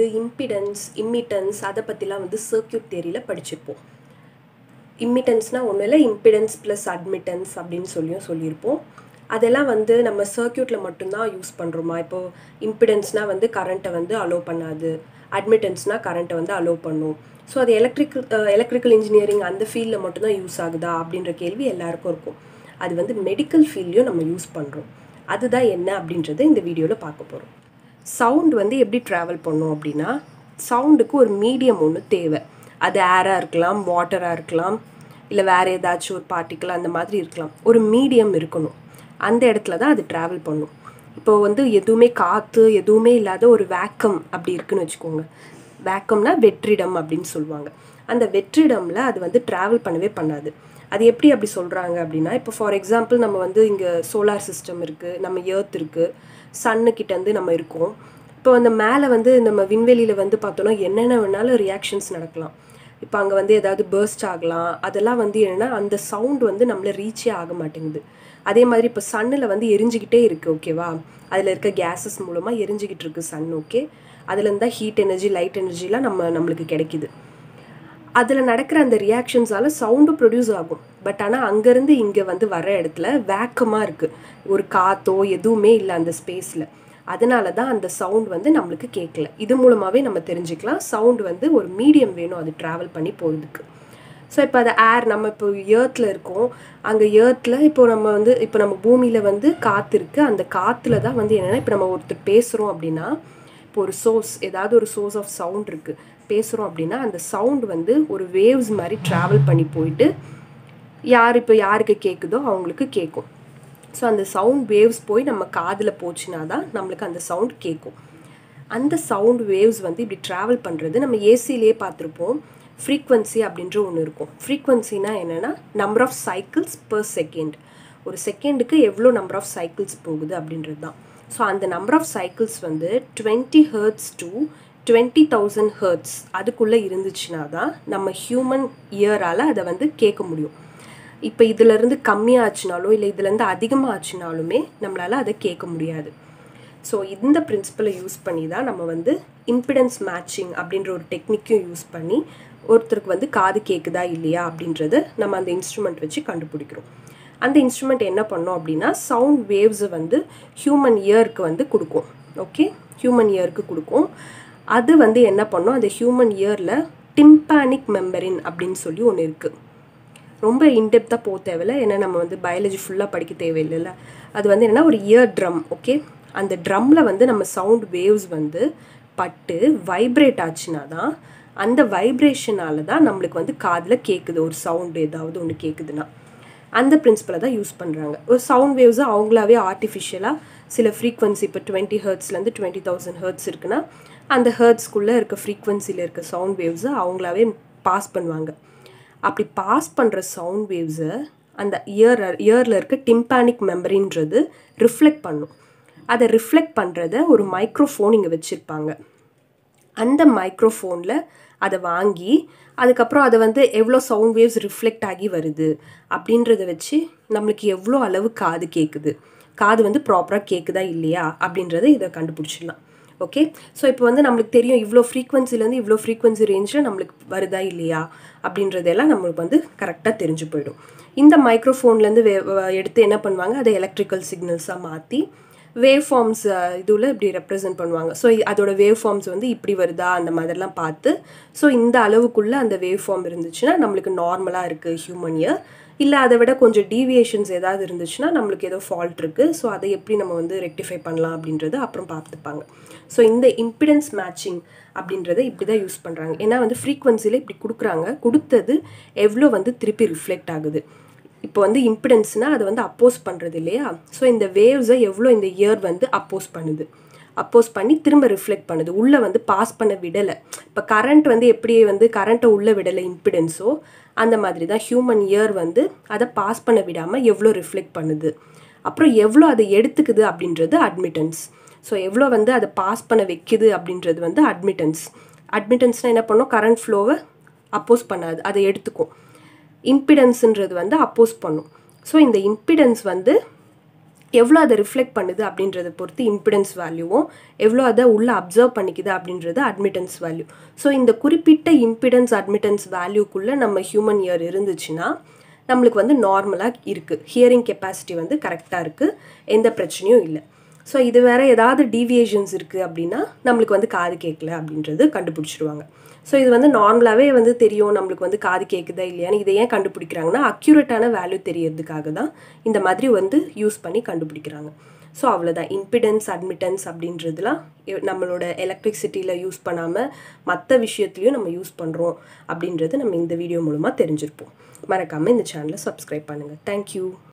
impedance இம்மிட்டன்ஸ் அதை பற்றிலாம் வந்து சர்க்கியூட் தேரியில் படிச்சிருப்போம் இம்மிட்டன்ஸ்னால் ஒன்றும் இல்லை இம்பிடன்ஸ் ப்ளஸ் அட்மிட்டன்ஸ் அப்படின்னு சொல்லியும் சொல்லியிருப்போம் அதெல்லாம் வந்து நம்ம சர்க்கியூட்டில் மட்டும்தான் யூஸ் பண்ணுறோமா இப்போது இம்பிடன்ஸ்னால் வந்து கரண்ட்டை வந்து அலோவ் பண்ணாது அட்மிட்டன்ஸ்னால் கரண்ட்டை வந்து அலோவ் பண்ணும் ஸோ அது எலக்ட்ரிக்கல் எலக்ட்ரிக்கல் இன்ஜினியரிங் அந்த ஃபீல்டில் மட்டும்தான் யூஸ் ஆகுதா அப்படின்ற கேள்வி எல்லாருக்கும் இருக்கும் அது வந்து மெடிக்கல் ஃபீல்ட்லையும் நம்ம யூஸ் பண்ணுறோம் அதுதான் என்ன அப்படின்றத இந்த வீடியோவில் பார்க்க போகிறோம் சவுண்ட் வந்து எப்படி ட்ராவல் பண்ணும் அப்படின்னா சவுண்டுக்கு ஒரு மீடியம் ஒன்று தேவை அது ஏராக இருக்கலாம் வாட்டராக இருக்கலாம் இல்லை வேறு ஏதாச்சும் ஒரு பார்ட்டிக்கல் அந்த மாதிரி இருக்கலாம் ஒரு மீடியம் இருக்கணும் அந்த இடத்துல தான் அது ட்ராவல் பண்ணும் இப்போ வந்து எதுவுமே காற்று எதுவுமே இல்லாத ஒரு வேக்கம் அப்படி இருக்குன்னு வச்சுக்கோங்க வேக்கம்னா வெற்றிடம் அப்படின்னு சொல்லுவாங்க அந்த வெற்றிடமில் அது வந்து ட்ராவல் பண்ணவே பண்ணாது அது எப்படி அப்படி சொல்கிறாங்க அப்படின்னா இப்போ ஃபார் எக்ஸாம்பிள் நம்ம வந்து இங்கே சோலார் சிஸ்டம் இருக்குது நம்ம ஏர்த் இருக்குது சன்னுக்கிட்டேருந்து நம்ம இருக்கோம் இப்போ அந்த மேலே வந்து நம்ம விண்வெளியில் வந்து பார்த்தோன்னா என்னென்ன வேணாலும் ரியாக்ஷன்ஸ் நடக்கலாம் இப்போ அங்கே வந்து ஏதாவது பேர்ஸ்ட் ஆகலாம் அதெல்லாம் வந்து என்னென்னா அந்த சவுண்ட் வந்து நம்மளை ரீச்சே ஆக மாட்டேங்குது அதே மாதிரி இப்போ சன்னில் வந்து எரிஞ்சிக்கிட்டே இருக்குது ஓகேவா அதில் இருக்க கேஸஸ் மூலமாக எரிஞ்சிக்கிட்டு இருக்கு சன் ஓகே அதுலேருந்து தான் ஹீட் எனர்ஜி லைட் எனர்ஜிலாம் நம்ம நம்மளுக்கு கிடைக்கிது அதில் நடக்கிற அந்த ரியாக்ஷன்ஸால் சவுண்டும் ப்ரொடியூஸ் ஆகும் பட் ஆனால் அங்கேருந்து இங்கே வந்து வர இடத்துல வேக்கமாக இருக்குது ஒரு காற்றோ எதுவுமே இல்லை அந்த ஸ்பேஸில் அதனால தான் அந்த சவுண்ட் வந்து நம்மளுக்கு கேட்கல இது மூலமாகவே நம்ம தெரிஞ்சுக்கலாம் சவுண்ட் வந்து ஒரு மீடியம் வேணும் அது ட்ராவல் பண்ணி போகிறதுக்கு ஸோ இப்போ அது ஏர் நம்ம இப்போ ஏர்த்தில் இருக்கோம் அங்கே ஏர்த்தில் இப்போ நம்ம வந்து இப்போ நம்ம பூமியில் வந்து காற்று இருக்குது அந்த காற்றுல தான் வந்து என்னென்னா இப்போ நம்ம ஒருத்தர் பேசுகிறோம் அப்படின்னா இப்போ ஒரு சோர்ஸ் ஏதாவது ஒரு சோர்ஸ் ஆஃப் சவுண்ட் இருக்குது பேசுகிறோம் அப்படின்னா அந்த சவுண்ட் வந்து ஒரு வேவ்ஸ் மாதிரி ட்ராவல் பண்ணி போயிட்டு யார் இப்போ யாருக்கு கேட்குதோ அவங்களுக்கு கேட்கும் ஸோ அந்த சவுண்ட் வேவ்ஸ் போய் நம்ம காதில் போச்சுனா தான் நம்மளுக்கு அந்த சவுண்ட் கேட்கும் அந்த சவுண்ட் வேவ்ஸ் வந்து இப்படி ட்ராவல் பண்ணுறது நம்ம ஏசிலேயே பார்த்துருப்போம் ஃப்ரீக்வன்சி அப்படின்ற ஒன்று இருக்கும் ஃப்ரீக்வன்சினா என்னென்னா number of cycles per second ஒரு செகண்டுக்கு எவ்வளோ நம்பர் ஆஃப் சைக்கிள்ஸ் போகுது அப்படின்றது தான் ஸோ அந்த நம்பர் ஆஃப் சைக்கிள்ஸ் வந்து twenty hertz to twenty thousand hertz அதுக்குள்ளே இருந்துச்சுன்னா தான் நம்ம ஹியூமன் இயரால் அதை வந்து கேட்க முடியும் இப்போ இதிலேருந்து கம்மியாச்சுனாலோ இல்லை இதுலேருந்து அதிகமாக ஆச்சுனாலுமே நம்மளால் அதை கேட்க முடியாது ஸோ இந்த பிரின்சிபலை யூஸ் பண்ணி தான் நம்ம வந்து இம்பிடன்ஸ் மேட்சிங் அப்படின்ற ஒரு டெக்னிக்கையும் யூஸ் பண்ணி ஒருத்தருக்கு வந்து காது கேட்குதா இல்லையா அப்படின்றத நம்ம அந்த இன்ஸ்ட்ருமெண்ட் வச்சு கண்டுபிடிக்கிறோம் அந்த இன்ஸ்ட்ருமெண்ட் என்ன பண்ணோம் அப்படின்னா சவுண்ட் வேவ்ஸை வந்து ஹியூமன் இயருக்கு வந்து கொடுக்கும் ஓகே ஹியூமன் இயருக்கு கொடுக்கும் அது வந்து என்ன பண்ணோம் அந்த ஹியூமன் இயரில் டிம்பானிக் மெம்பரின் அப்படின்னு சொல்லி ஒன்று இருக்குது ரொம்ப இன்டெப்த்தாக போக தேவையில்ல ஏன்னா நம்ம வந்து பயாலஜி ஃபுல்லாக படிக்க தேவையில்லைல்ல அது வந்து என்னென்னா ஒரு இயர் ட்ரம் ஓகே அந்த ட்ரம்மில் வந்து நம்ம சவுண்ட் வேவ்ஸ் வந்து பட்டு வைப்ரேட் ஆச்சுன்னா தான் அந்த வைப்ரேஷனால தான் நம்மளுக்கு வந்து காதில் கேட்குது ஒரு சவுண்டு ஏதாவது ஒன்று கேட்குதுன்னா அந்த பிரின்சிபலை தான் யூஸ் பண்ணுறாங்க ஒரு சவுண்ட் வேவ்ஸை அவங்களாவே ஆர்டிஃபிஷியலாக சில ஃப்ரீக்வன்சி இப்போ டுவெண்ட்டி ஹர்ட்ஸ்லேருந்து டுவெண்ட்டி தௌசண்ட் ஹர்ட்ஸ் இருக்குன்னா அந்த ஹர்ட்ஸ்குள்ளே இருக்க ஃப்ரீக்வன்சியில் இருக்க சவுண்ட் வேவ்ஸை அவங்களாவே பாஸ் பண்ணுவாங்க அப்படி பாஸ் பண்ணுற சவுண்ட் வேவ்ஸை அந்த இயர் இயரில் இருக்க டிம்பானிக் மெமரின்றது ரிஃப்ளெக்ட் பண்ணும் அதை ரிஃப்ளெக்ட் பண்ணுறத ஒரு மைக்ரோஃபோன் இங்கே வச்சுருப்பாங்க அந்த மைக்ரோஃபோனில் அதை வாங்கி அதுக்கப்புறம் அதை வந்து எவ்வளோ சவுண்ட் வேவ்ஸ் ரிஃப்ளெக்ட் ஆகி வருது அப்படின்றத வச்சு நம்மளுக்கு எவ்வளோ அளவு காது கேட்குது காது வந்து ப்ராப்பராக கேட்குதா இல்லையா அப்படின்றத இதை கண்டுபிடிச்சிடலாம் ஓகே ஸோ இப்போ வந்து நம்மளுக்கு தெரியும் இவ்வளோ ஃப்ரீக்வன்சிலேருந்து இவ்வளோ ஃப்ரீக்வன்சி ரேஞ்சில் நம்மளுக்கு வருதா இல்லையா அப்படின்றதெல்லாம் நம்மளுக்கு வந்து கரெக்டாக தெரிஞ்சு போயிடும் இந்த மைக்ரோஃபோன்லேருந்து வே எடுத்து என்ன பண்ணுவாங்க அதை எலக்ட்ரிக்கல் சிக்னல்ஸாக மாற்றி வேவ் ஃபார்ம்ஸ் இதுவில் இப்படி ரெப்ரசென்ட் பண்ணுவாங்க ஸோ அதோட வேவ் ஃபார்ம்ஸ் வந்து இப்படி வருதா அந்த மாதிரிலாம் பார்த்து ஸோ இந்த அளவுக்குள்ளே அந்த வேவ் ஃபார்ம் இருந்துச்சுன்னா நம்மளுக்கு நார்மலாக இருக்குது ஹியூமன் இயர் இல்லை அதை விட கொஞ்சம் டீவியேஷன்ஸ் ஏதாவது இருந்துச்சுன்னா நம்மளுக்கு ஏதோ ஃபால்ட் இருக்குது ஸோ அதை எப்படி நம்ம வந்து ரெக்டிஃபை பண்ணலாம் அப்படின்றத அப்புறம் பார்த்துப்பாங்க ஸோ இந்த இம்பிடன்ஸ் மேட்சிங் அப்படின்றத இப்படி தான் யூஸ் பண்ணுறாங்க ஏன்னா வந்து ஃப்ரீக்வன்சியில் இப்படி கொடுக்குறாங்க கொடுத்தது எவ்வளோ வந்து திருப்பி ரிஃப்ளெக்ட் ஆகுது இப்போ வந்து இம்பிடன்ஸ்னால் அதை வந்து அப்போஸ் பண்ணுறது இல்லையா ஸோ இந்த வேவ்ஸை எவ்வளோ இந்த இயர் வந்து அப்போஸ் பண்ணுது அப்போஸ் பண்ணி திரும்ப ரிஃப்ளெக்ட் பண்ணுது உள்ளே வந்து பாஸ் பண்ண விடலை இப்போ கரண்ட் வந்து எப்படி வந்து கரண்ட்டை உள்ளே விடலை இம்பிடன்ஸோ அந்த மாதிரி தான் ஹியூமன் இயர் வந்து அதை பாஸ் பண்ண விடாமல் எவ்வளோ ரிஃப்ளெக்ட் பண்ணுது அப்புறம் எவ்வளோ அதை எடுத்துக்குது அப்படின்றது அட்மிட்டன்ஸ் ஸோ எவ்வளோ வந்து அதை பாஸ் பண்ண வைக்குது அப்படின்றது வந்து அட்மிட்டன்ஸ் அட்மிட்டன்ஸ்னால் என்ன பண்ணோம் கரண்ட் ஃப்ளோவை அப்போஸ் பண்ணாது அதை எடுத்துக்கும் இம்பிடன்ஸுன்றது வந்து அப்போஸ் பண்ணும் ஸோ இந்த இம்பிடன்ஸ் வந்து எவ்வளோ அதை ரிஃப்ளெக்ட் பண்ணுது அப்படின்றத பொறுத்து இம்பிடன்ஸ் வேல்யூவும் எவ்வளோ அதை உள்ளே அப்சர்வ் பண்ணிக்குது அப்படின்றது அட்மிட்டன்ஸ் வேல்யூ ஸோ இந்த குறிப்பிட்ட இம்பிடன்ஸ் அட்மிட்டன்ஸ் வேல்யூக்குள்ளே நம்ம ஹியூமன் இயர் இருந்துச்சுன்னா நம்மளுக்கு வந்து நார்மலாக இருக்குது ஹியரிங் கெப்பாசிட்டி வந்து கரெக்டாக இருக்குது எந்த பிரச்சனையும் இல்லை ஸோ இது வேறு ஏதாவது டீவியேஷன்ஸ் இருக்குது அப்படின்னா நம்மளுக்கு வந்து காது கேட்கல அப்படின்றது கண்டுபிடிச்சிருவாங்க ஸோ இது வந்து நார்மலாகவே வந்து தெரியும் நம்மளுக்கு வந்து காது கேட்குதா இல்லையான்னு இதை ஏன் கண்டுபிடிக்கிறாங்கன்னா அக்யூரேட்டான வேல்யூ தெரியறதுக்காக தான் இந்த மாதிரி வந்து யூஸ் பண்ணி கண்டுபிடிக்கிறாங்க ஸோ அவ்வளோதான் இம்பிடன்ஸ் அட்மிட்டன்ஸ் அப்படின்றதுலாம் எ- நம்மளோட எலக்ட்ரிசிட்டியில் யூஸ் பண்ணாமல் மற்ற விஷயத்துலையும் நம்ம யூஸ் பண்ணுறோம் அப்படின்றது நம்ம இந்த வீடியோ மூலமாக தெரிஞ்சிருப்போம் மறக்காமல் இந்த சேனலை சப்ஸ்கிரைப் பண்ணுங்கள் தேங்க்யூ